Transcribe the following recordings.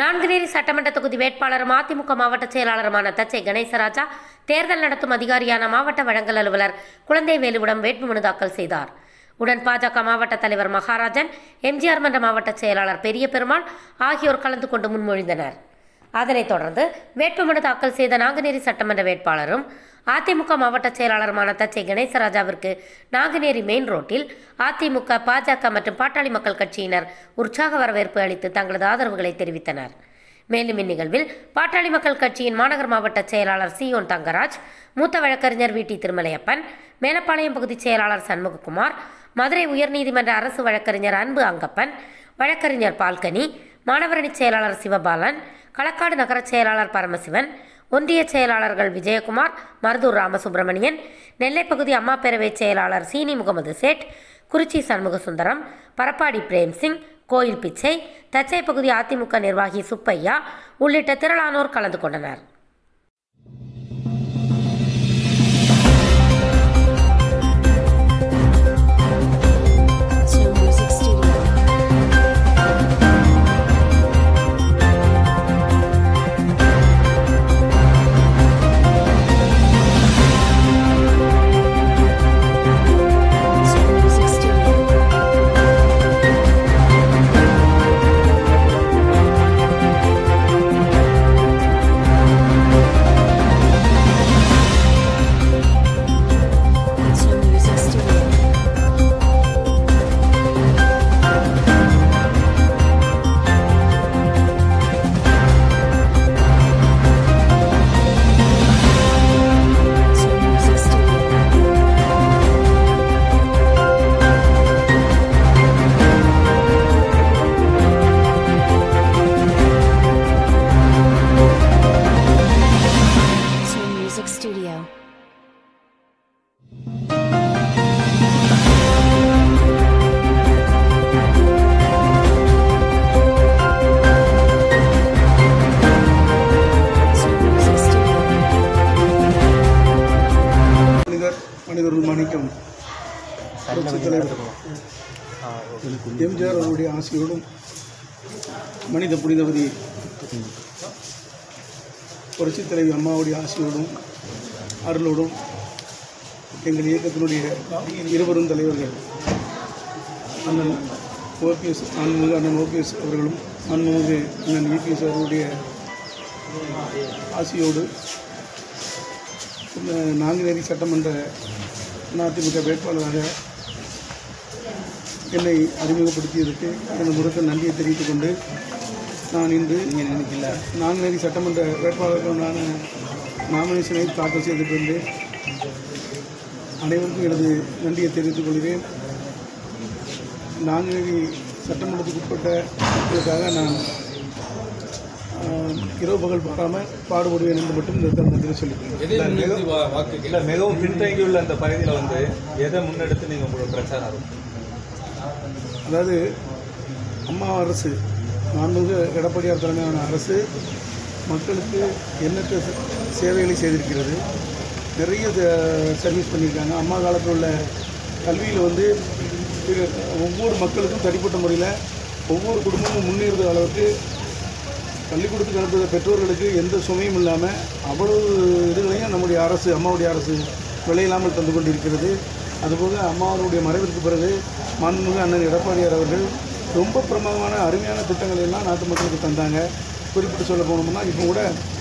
நான்குநேரி சட்டமன்ற தொகுதி வேட்பாளரும் அதிமுக மாவட்ட செயலாளருமான தச்சை கணேசராஜா தேர்தல் நடத்தும் அதிகாரியான மாவட்ட வழங்கல் அலுவலர் குழந்தைவேலுவிடம் வேட்புமனு தாக்கல் செய்தார் உடன் பாஜக மாவட்ட தலைவர் மகாராஜன் எம்ஜிஆர் மன்ற மாவட்ட செயலாளர் பெரிய பெருமாள் ஆகியோர் கலந்து கொண்டு முன்மொழிந்தனர் அதனைத் தொடர்ந்து வேட்புமனு தாக்கல் செய்த நாங்குநேரி சட்டமன்ற வேட்பாளரும் அதிமுக மாவட்ட செயலாளருமான தச்சை கணேசராஜாவிற்கு நாங்குநேரி மெயின் ரோட்டில் அதிமுக பாஜக மற்றும் பாட்டாளி மக்கள் கட்சியினர் உற்சாக வரவேற்பு அளித்து தங்களது ஆதரவுகளை தெரிவித்தனர் மேலும் இந்நிகழ்வில் பாட்டாளி மக்கள் கட்சியின் மாநகர் மாவட்ட செயலாளர் சியோன் தங்கராஜ் மூத்த வழக்கறிஞர் வி டி திருமலையப்பன் மேலப்பாளையம் பகுதி செயலாளர் சண்முககுமார் மதுரை உயர்நீதிமன்ற அரசு வழக்கறிஞர் அன்பு அங்கப்பன் வழக்கறிஞர் பால்கனி மாணவரணி செயலாளர் சிவபாலன் களக்காடு நகர செயலாளர் பரமசிவன் ஒன்றிய செயலாளர்கள் விஜயகுமார் மருதூர் ராமசுப்பிரமணியன் நெல்லை பகுதி அம்மா பேரவை செயலாளர் சீனி முகமது சேட் குறிச்சி சண்முகசுந்தரம் பரப்பாடி பிரேம்சிங் கோயில் பிச்சை தச்சை பகுதி அதிமுக நிர்வாகி சுப்பையா உள்ளிட்ட திரளானோர் கலந்து கொண்டனர் Two Music Studio. Two Music Studio. Two Music Studio. Two Music Studio. Two Music Studio. Two Music Studio. மனிதர் மனிதர்கள் மாணிக்கம் புரட்சித் தலைவர் எம்ஜிஆர் அவருடைய ஆசையோடும் மனித புனிதவதி புரட்சித் தலைவி அம்மாவுடைய ஆசையோடும் அருளோடும் எங்கள் இயக்கத்தினுடைய இருவரும் தலைவர்கள் அண்ணன் ஓபிஎஸ் அன்புமிகு அண்ணன் ஓபிஎஸ் அவர்களும் அன்புமிகு அண்ணன் இபிஎஸ் அவர்களுடைய ஆசையோடு இந்த நாங்குநேரி சட்டமன்ற அதிமுக வேட்பாளராக என்னை அறிமுகப்படுத்தியதற்கு எனது முறக்க நன்றியை தெரிவித்துக் கொண்டு நான் இன்று நாங்குநேரி சட்டமன்ற வேட்பாளர்களுக்கான நாமினேஷனை தாக்கல் செய்திருக்கின்றேன் அனைவருக்கும் எனது நன்றியை தெரிவித்துக் கொள்கிறேன் நாங்குநேரி சட்டமன்றத்துக்கு உட்பட்ட மக்களுக்காக நான் ஆஹ், இரவு பகல் பாராமல் பாடுபடுவேன் என்று மட்டும் இந்த தருணத்தில் சொல்லிக்கிறேன் எதை முன்னிறுத்தி வா- வாக்கு இல்ல மிகவும் பின்தங்கியுள்ள அந்த பகுதியில் வந்து எதை முன்னெடுத்து நீங்க உங்களோட பிரச்சாரம் இருக்கும் அதாவது அம்மா அரசு மாண்புமிகு எடப்பாடியார் தலைமையிலான அரசு மக்களுக்கு எண்ணற்ற சே- சேவைகளை செய்திருக்கிறது நிறைய ச- சர்வீஸ் பண்ணியிருக்காங்க அம்மா காலத்தில் உள்ள கல்வியில் வந்து இது ஒவ்வொரு மக்களுக்கும் தனிப்பட்ட முறையில் ஒவ்வொரு குடும்பமும் முன்னேறுத அளவுக்கு பள்ளிக்கூடத்துக்கு அனுப்புகிற பெற்றோர்களுக்கு எந்த சுமையும் இல்லாமல் அவ்வளவு இதுகளையும் நம்முடைய அரசு அம்மாவுடைய அரசு விலையில்லாமல் தந்து கொண்டிருக்கிறது அதுபோக அம்மாவுடைய மறைவிற்கு பிறகு மாண்புமிகு அண்ணன் எடப்பாடியார் அவர்கள் ரொம்ப பிரமாதமான அருமையான திட்டங்களை எல்லாம் நாட்டு மக்களுக்கு தந்தாங்க குறிப்பிட்டு சொல்ல போனோம்னா இப்போ கூட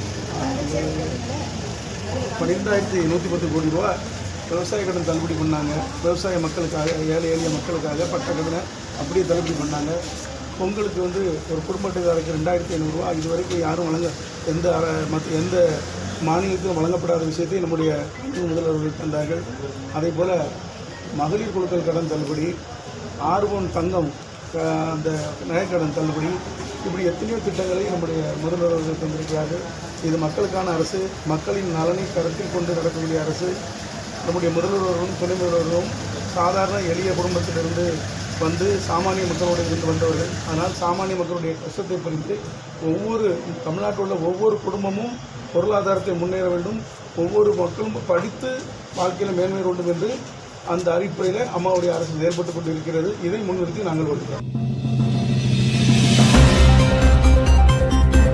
பன்னிரெண்டாயிரத்தி நூற்றி பத்து கோடி ரூபா விவசாய கடன் தள்ளுபடி பண்ணாங்க விவசாய மக்களுக்காக ஏழை எளிய மக்களுக்காக பட்ட கடனை அப்படியே தள்ளுபடி பண்ணாங்க பொங்கலுக்கு வந்து ஒரு குடும்பத்துக்காரருக்கு ரெண்டாயிரத்தி ஐநூறுரூவா இது வரைக்கும் யாரும் வழங்க எந்த அர மற்ற எந்த மாநிலத்திலும் வழங்கப்படாத விஷயத்தை நம்முடைய மாண்புமிகு முதல்வர்கள் தந்தார்கள் அதே போல் மகளிர் குழுக்கள் கடன் தள்ளுபடி ஆர்வம் தங்கம் அஹ், அந்த நகைக்கடன் தள்ளுபடி இப்படி எத்தனையோ திட்டங்களை நம்முடைய முதல்வர் அவர்கள் தந்திருக்கிறார்கள் இது மக்களுக்கான அரசு மக்களின் நலனை கருத்தில் கொண்டு நடக்கக்கூடிய அரசு நம்முடைய முதல்வர்களும் துணை முதல்வர்களும் சாதாரண எளிய குடும்பத்திலிருந்து வந்து சாமானிய மக்களோடு இருந்து வந்தவர்கள் ஆனால் சாமானிய மக்களுடைய கஷ்டத்தை புரிந்து ஒவ்வொரு தமிழ்நாட்டில் உள்ள ஒவ்வொரு குடும்பமும் பொருளாதாரத்தை முன்னேற வேண்டும் ஒவ்வொரு மக்களும் படித்து வாழ்க்கையில் மேன்மை வேண்டும் என்று அந்த அடிப்படையில் அம்மாவுடைய அரசு செயல்பட்டு கொண்டு இருக்கிறது இதை முன்னிறுத்தி நாங்கள் வருகிறோம்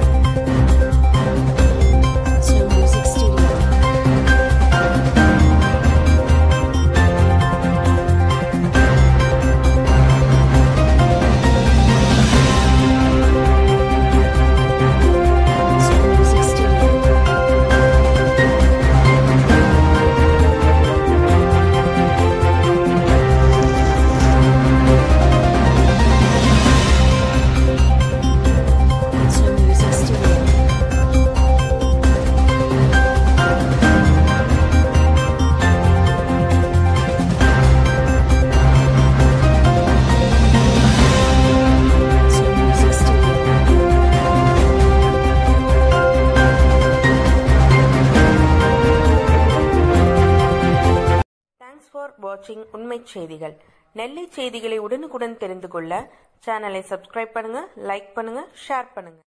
வாட்சிங் உண்மை செய்திகள் நெல்லை செய்திகளை உடனுக்குடன் தெரிந்து கொள்ள சேனலை சப்ஸ்கிரைப் பண்ணுங்க லைக் பண்ணுங்க ஷேர் பண்ணுங்க